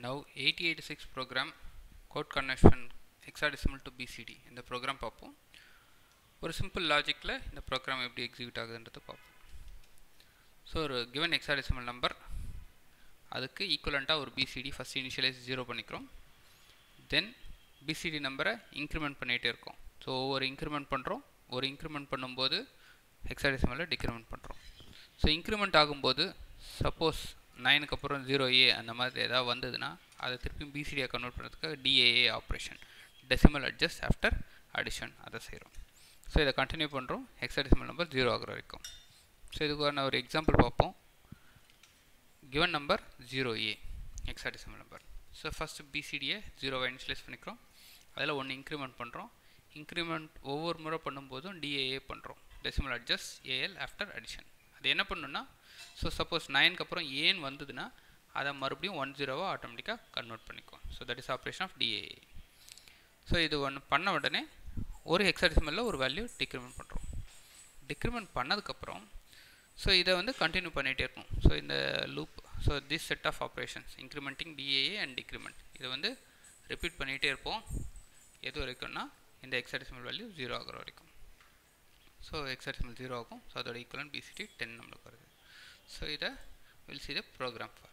Now 8086 program code conversion hexadecimal to BCD இந்த program பார்ப்போம் ஒரு சிம்பிள் லாஜிக்கில் இந்த ப்ரோக்ராம் எப்படி எக்ஸிக்யூட் ஆகுதுன்றது பார்ப்போம் ஸோ ஒரு கிவன் hexadecimal நம்பர் அதுக்கு ஈக்குவலண்ட்டாக ஒரு பிசிடி ஃபஸ்ட் இனிஷியலைஸ் ஜீரோ பண்ணிக்கிறோம் தென் பிசிடி நம்பரை இன்க்ரிமெண்ட் பண்ணிகிட்டே இருக்கோம் ஸோ ஒவ்வொரு இன்க்ரிமெண்ட் பண்ணுறோம் ஒரு இன்க்ரிமெண்ட் பண்ணும்போது ஹெக்ஸாடெசிமலில் டிக்ரிமெண்ட் பண்ணுறோம் ஸோ இன்க்ரிமெண்ட் ஆகும்போது சப்போஸ் நைனுக்கு அப்புறம் ஜீரோ ஏ அந்த மாதிரி ஏதாவது வந்ததுன்னா அதை திருப்பி பிசிடியாக கன்வெர்ட் பண்ணுறதுக்காக DAA operation decimal adjust after addition அதை செய்கிறோம் ஸோ இதை கண்டினியூ பண்ணுறோம் ஹெக்ஸாடெசிமல் நம்பர் ஜீரோ ஆகிற வரைக்கும் ஸோ இதுக்கான ஒரு எக்ஸாம்பிள் பார்ப்போம் given number zero A hexadecimal number so first பிசிடியை ஜீரோவை இனிஷியலைஸ் பண்ணிக்கிறோம் அதில் ஒன்று இன்க்ரிமெண்ட் பண்ணுறோம் இன்க்ரிமெண்ட் ஒவ்வொரு முறை பண்ணும்போதும் டிஏஏ பண்ணுறோம் decimal adjust AL after addition அது என்ன பண்ணுன்னா ஸோ சப்போஸ் நைனுக்கு அப்புறம் ஏன் வந்ததுன்னா அதை மறுபடியும் ஒன் ஜீரோவாக ஆட்டோமேட்டிக்காக கன்வெர்ட் பண்ணிக்கும் so that is operation of DAA so இது ஒன்று பண்ண உடனே ஒரு ஹெக்ஸாடெசிமலில் ஒரு வேல்யூ டிக்ரிமெண்ட் பண்ணுறோம் டிக்ரிமெண்ட் பண்ணதுக்கப்புறம் ஸோ இதை வந்து கண்டினியூ பண்ணிகிட்டே இருக்கும் ஸோ இந்த loop so this set of operations incrementing DAA and decrement இதை வந்து ரிப்பீட் பண்ணிகிட்டே இருப்போம் எது வரைக்கும்னா இந்த ஹெக்ஸாடெசிமல் வேல்யூ ஜீரோ ஆகிற வரைக்கும் ஸோ ஹெக்ஸாடெசிமல் ஜீரோ ஆகும் ஸோ அதோட ஈக்குவலன் பிசிடி டென் நம்மளுக்கு வருது ஸோ இதை will see the program for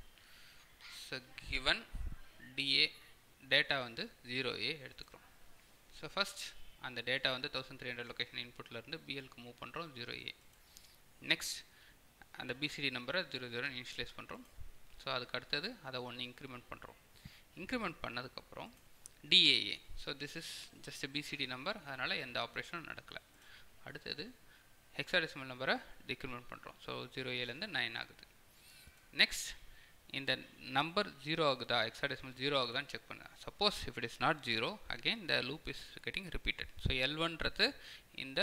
so given டிஏ டேட்டா வந்து ஜீரோ ஏ எடுத்துக்கிறோம் ஸோ ஃபஸ்ட் அந்த டேட்டா வந்து தௌசண்ட் த்ரீ ஹண்ட்ரட் லொக்கேஷன் இன்புட்லேருந்து பிஎல்க்கு மூவ் பண்ணுறோம் ஜீரோ ஏ நெக்ஸ்ட் அந்த BCD number zero zero initialise பண்ணுறோம் ஸோ அதுக்கு அடுத்தது அதை ஒன்று இன்க்ரிமெண்ட் பண்ணுறோம் இன்க்ரிமெண்ட் பண்ணதுக்கப்புறம் DAA so this is just BCD number அதனால் எந்த ஆப்ரேஷனும் நடக்கலை அடுத்தது ஹெக்ஸாடெசிமல் நம்பரை டிக்ரிமெண்ட் பண்ணுறோம் ஸோ ஜீரோ ஏலேருந்து நைன் ஆகுது நெக்ஸ்ட் இந்த நம்பர் ஜீரோ ஆகுதா ஹெக்ஸாடெசிமல் ஜீரோ ஆகுதான்னு செக் பண்ண suppose if it is not zero again the loop is getting repeated so L ஒன்றது இந்த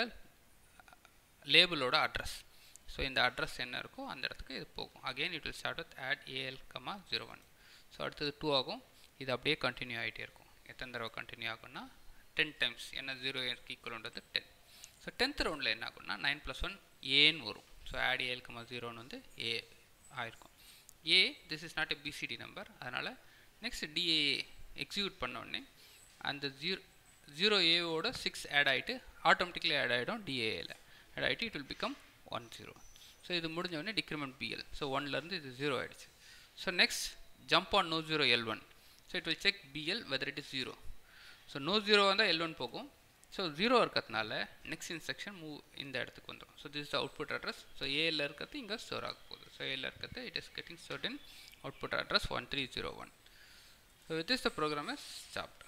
லேபிளோட அட்ரஸ் ஸோ இந்த அட்ரஸ் என்ன இருக்கோ அந்த இடத்துக்கு இது போகும் again it will start with add AL comma zero one so அடுத்தது டூ ஆகும் இது அப்படியே கண்டினியூ ஆகிட்டே இருக்கும் எத்தனை தடவை கண்டினியூ ஆகும்னா டென் டைம்ஸ் என்ன ஜீரோ ஈக்குவல்ன்றது டென் ஸோ டென்த் ரவுண்டில் என்ன ஆகும்னா நைன் ப்ளஸ் ஒன் ஏன்னு வரும் ஸோ ஆட் ஏஎல் கமா ஜீரோன்னு வந்து ஏ ஆயிருக்கும் A this is not a BCD number அதனால் நெக்ஸ்ட் டிஏஏ எக்ஸிக்யூட் பண்ண உடனே அந்த ஜீரோ ஜீரோ ஏவோட சிக்ஸ் ஆட் ஆகிட்டு ஆட்டோமேட்டிக்லி ஆட் ஆகிடும் டிஏஏல ஆட் ஆகிட்டு it will become one zero so இது முடிஞ்ச உடனே டிக்ரிமெண்ட் பிஎல் ஸோ ஒன்லேருந்து இது ஜீரோ ஆகிடுச்சு so next jump on no zero L one so it will check BL whether it is zero so no zero வந்தால் L one போகும் so zero இருக்கிறதுனால next instruction move இந்த இடத்துக்கு வந்துடும் so this output address so ஏல இருக்கிறது இங்கே store ஆக போகுது ஸோ ஏல இருக்கிறது it is getting stored in output address one three zero one so with is the program is stop